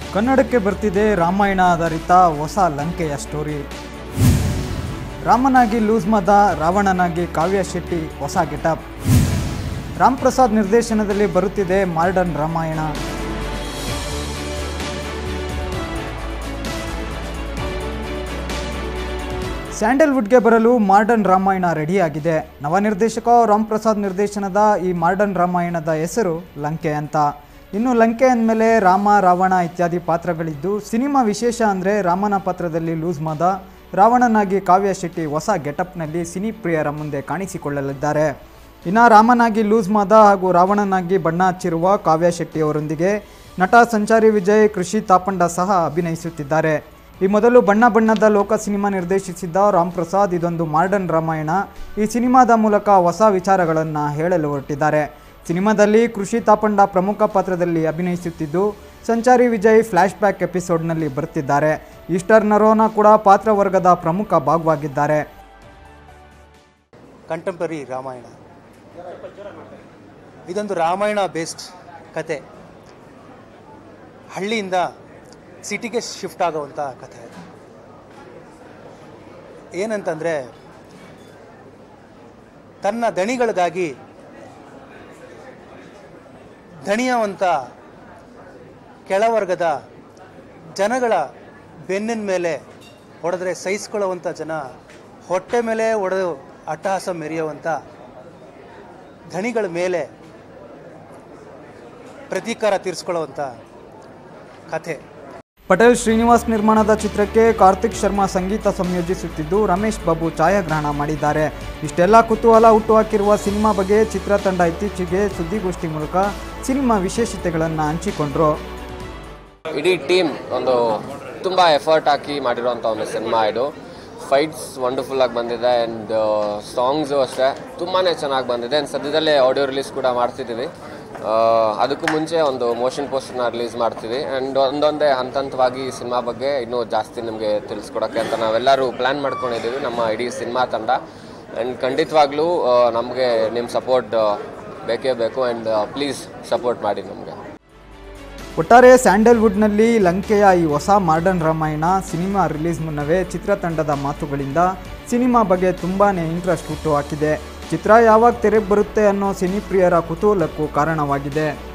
ಕನ್ನಡಕ್ಕೆ ಬರ್ತಿದೆ ರಾಮಾಯಣ ಆಧಾರಿತ ಹೊಸ ಲಂಕೆಯ ಸ್ಟೋರಿ ರಾಮನಾಗಿ ಲೂಸ್ ಮದ ರಾವಣನಾಗಿ ಕಾವ್ಯ ಶೆಟ್ಟಿ ಹೊಸ ಗೆಟಪ್ ರಾಮ್ ಪ್ರಸಾದ್ ನಿರ್ದೇಶನದಲ್ಲಿ ಬರುತ್ತಿದೆ ಮಾರ್ಡನ್ ರಾಮಾಯಣ ಸ್ಯಾಂಡಲ್ವುಡ್ಗೆ ಬರಲು ಮಾರ್ಡನ್ ರಾಮಾಯಣ ರೆಡಿಯಾಗಿದೆ ನವ ನಿರ್ದೇಶಕ ರಾಮ್ ಪ್ರಸಾದ್ ನಿರ್ದೇಶನದ ಈ ಮಾರ್ಡನ್ ರಾಮಾಯಣದ ಹೆಸರು ಲಂಕೆ ಅಂತ ಇನ್ನು ಲಂಕೆ ಅಂದಮೇಲೆ ರಾಮ ರಾವಣ ಇತ್ಯಾದಿ ಪಾತ್ರಗಳಿದ್ದು ಸಿನಿಮಾ ವಿಶೇಷ ಅಂದರೆ ರಾಮನ ಪಾತ್ರದಲ್ಲಿ ಲೂಸ್ ಮಾದ ರಾವಣನಾಗಿ ಕಾವ್ಯ ಶೆಟ್ಟಿ ಹೊಸ ಗೆಟಪ್ನಲ್ಲಿ ಸಿನಿ ಪ್ರಿಯರ ಮುಂದೆ ಕಾಣಿಸಿಕೊಳ್ಳಲಿದ್ದಾರೆ ಇನ್ನು ರಾಮನಾಗಿ ಲೂಸ್ ಮಾದ ಹಾಗೂ ರಾವಣನಾಗಿ ಬಣ್ಣ ಹಚ್ಚಿರುವ ಕಾವ್ಯ ಶೆಟ್ಟಿ ಅವರೊಂದಿಗೆ ನಟ ಸಂಚಾರಿ ವಿಜಯ್ ಕೃಷಿ ತಾಪಂಡ ಸಹ ಅಭಿನಯಿಸುತ್ತಿದ್ದಾರೆ ಈ ಮೊದಲು ಬಣ್ಣ ಬಣ್ಣದ ಲೋಕ ಸಿನಿಮಾ ನಿರ್ದೇಶಿಸಿದ್ದ ರಾಮ್ ಪ್ರಸಾದ್ ಇದೊಂದು ಮಾರ್ಡನ್ ರಾಮಾಯಣ ಈ ಸಿನಿಮಾದ ಮೂಲಕ ಹೊಸ ವಿಚಾರಗಳನ್ನು ಹೇಳಲು ಹೊರಟಿದ್ದಾರೆ ಸಿನಿಮಾದಲ್ಲಿ ಕೃಷಿ ತಾಪಂಡ ಪ್ರಮುಖ ಪಾತ್ರದಲ್ಲಿ ಅಭಿನಯಿಸುತ್ತಿದ್ದು ಸಂಚಾರಿ ವಿಜಯ್ ಫ್ಲ್ಯಾಶ್ ಬ್ಯಾಕ್ ಎಪಿಸೋಡ್ನಲ್ಲಿ ಬರುತ್ತಿದ್ದಾರೆ ಈಸ್ಟರ್ ನರೋನಾ ಕೂಡ ಪಾತ್ರವರ್ಗದ ಪ್ರಮುಖ ಭಾಗವಾಗಿದ್ದಾರೆ ಕಂಟೆಂಪರರಿ ರಾಮಾಯಣ ಇದೊಂದು ರಾಮಾಯಣ ಬೇಸ್ಡ್ ಕತೆ ಹಳ್ಳಿಯಿಂದ ಸಿಟಿಗೆ ಶಿಫ್ಟ್ ಆಗುವಂಥ ಕಥೆ ಏನಂತಂದರೆ ತನ್ನ ದಣಿಗಳಿಗಾಗಿ ದಣಿಯುವಂಥ ಕೆಳವರ್ಗದ ಜನಗಳ ಬೆನ್ನಿನ ಮೇಲೆ ಹೊಡೆದ್ರೆ ಸಹಿಸ್ಕೊಳ್ಳುವಂಥ ಜನ ಹೊಟ್ಟೆ ಮೇಲೆ ಹೊಡೆದು ಅಟ್ಟಹಾಸ ಮೆರೆಯುವಂಥ ಧಣಿಗಳ ಮೇಲೆ ಪ್ರತೀಕಾರ ತೀರಿಸ್ಕೊಳ್ಳುವಂಥ ಕಥೆ ಪಟೇಲ್ ಶ್ರೀನಿವಾಸ್ ನಿರ್ಮಾಣದ ಚಿತ್ರಕ್ಕೆ ಕಾರ್ತಿಕ್ ಶರ್ಮಾ ಸಂಗೀತ ಸಂಯೋಜಿಸುತ್ತಿದ್ದು ರಮೇಶ್ ಬಾಬು ಛಾಯಾಗ್ರಹಣ ಮಾಡಿದ್ದಾರೆ ಇಷ್ಟೆಲ್ಲ ಕುತೂಹಲ ಹುಟ್ಟುಹಾಕಿರುವ ಸಿನಿಮಾ ಬಗ್ಗೆ ಚಿತ್ರತಂಡ ಇತ್ತೀಚೆಗೆ ಸುದ್ದಿಗೋಷ್ಠಿ ಮೂಲಕ ಸಿನಿಮಾ ವಿಶೇಷತೆಗಳನ್ನು ಹಂಚಿಕೊಂಡ್ರು ಇಡೀ ಟೀಮ್ ಒಂದು ತುಂಬ ಎಫರ್ಟ್ ಹಾಕಿ ಮಾಡಿರೋಂಥ ಒಂದು ಸಿನಿಮಾ ಇದು ಫೈಟ್ಸ್ ವಂಡರ್ಫುಲ್ ಆಗಿ ಬಂದಿದೆ ಆ್ಯಂಡ್ ಸಾಂಗ್ಸು ಅಷ್ಟೇ ತುಂಬಾ ಚೆನ್ನಾಗಿ ಬಂದಿದೆ ಆ್ಯಂಡ್ ಸದ್ಯದಲ್ಲೇ ಆಡಿಯೋ ರಿಲೀಸ್ ಕೂಡ ಮಾಡ್ತಿದ್ದೀವಿ ಆ, ಅದಕ್ಕೂ ಮುಂಚೆ ಒಂದು ಮೋಷನ್ ಪೋಸ್ಟರ್ನ ರಿಲೀಸ್ ಮಾಡ್ತೀವಿ ಆ್ಯಂಡ್ ಒಂದೊಂದೇ ಹಂತ ಹಂತವಾಗಿ ಈ ಸಿನಿಮಾ ಬಗ್ಗೆ ಇನ್ನೂ ಜಾಸ್ತಿ ನಿಮಗೆ ತಿಳಿಸ್ಕೊಡೋಕ್ಕೆ ಅಂತ ನಾವೆಲ್ಲರೂ ಪ್ಲ್ಯಾನ್ ಮಾಡ್ಕೊಂಡಿದ್ದೀವಿ ನಮ್ಮ ಇಡೀ ಸಿನಿಮಾ ತಂಡ ಆ್ಯಂಡ್ ಖಂಡಿತವಾಗ್ಲೂ ನಮಗೆ ನಿಮ್ಮ ಸಪೋರ್ಟ್ ಬೇಕೇ ಬೇಕು ಆ್ಯಂಡ್ ಪ್ಲೀಸ್ ಸಪೋರ್ಟ್ ಮಾಡಿ ನಮಗೆ ಒಟ್ಟಾರೆ ಸ್ಯಾಂಡಲ್ವುಡ್ನಲ್ಲಿ ಲಂಕೆಯ ಈ ಹೊಸ ಮಾರ್ಡನ್ ರಾಮಾಯಣ ಸಿನಿಮಾ ರಿಲೀಸ್ ಮುನ್ನವೇ ಚಿತ್ರತಂಡದ ಮಾತುಗಳಿಂದ ಸಿನಿಮಾ ಬಗ್ಗೆ ತುಂಬಾ ಇಂಟ್ರೆಸ್ಟ್ ಹುಟ್ಟುಹಾಕಿದೆ ಚಿತ್ರ ಯಾವಾಗ ತೆರೆಗೆ ಬರುತ್ತೆ ಅನ್ನೋ ಸಿನಿಪ್ರಿಯರ ಕುತೂಹಲಕ್ಕೂ ಕಾರಣವಾಗಿದೆ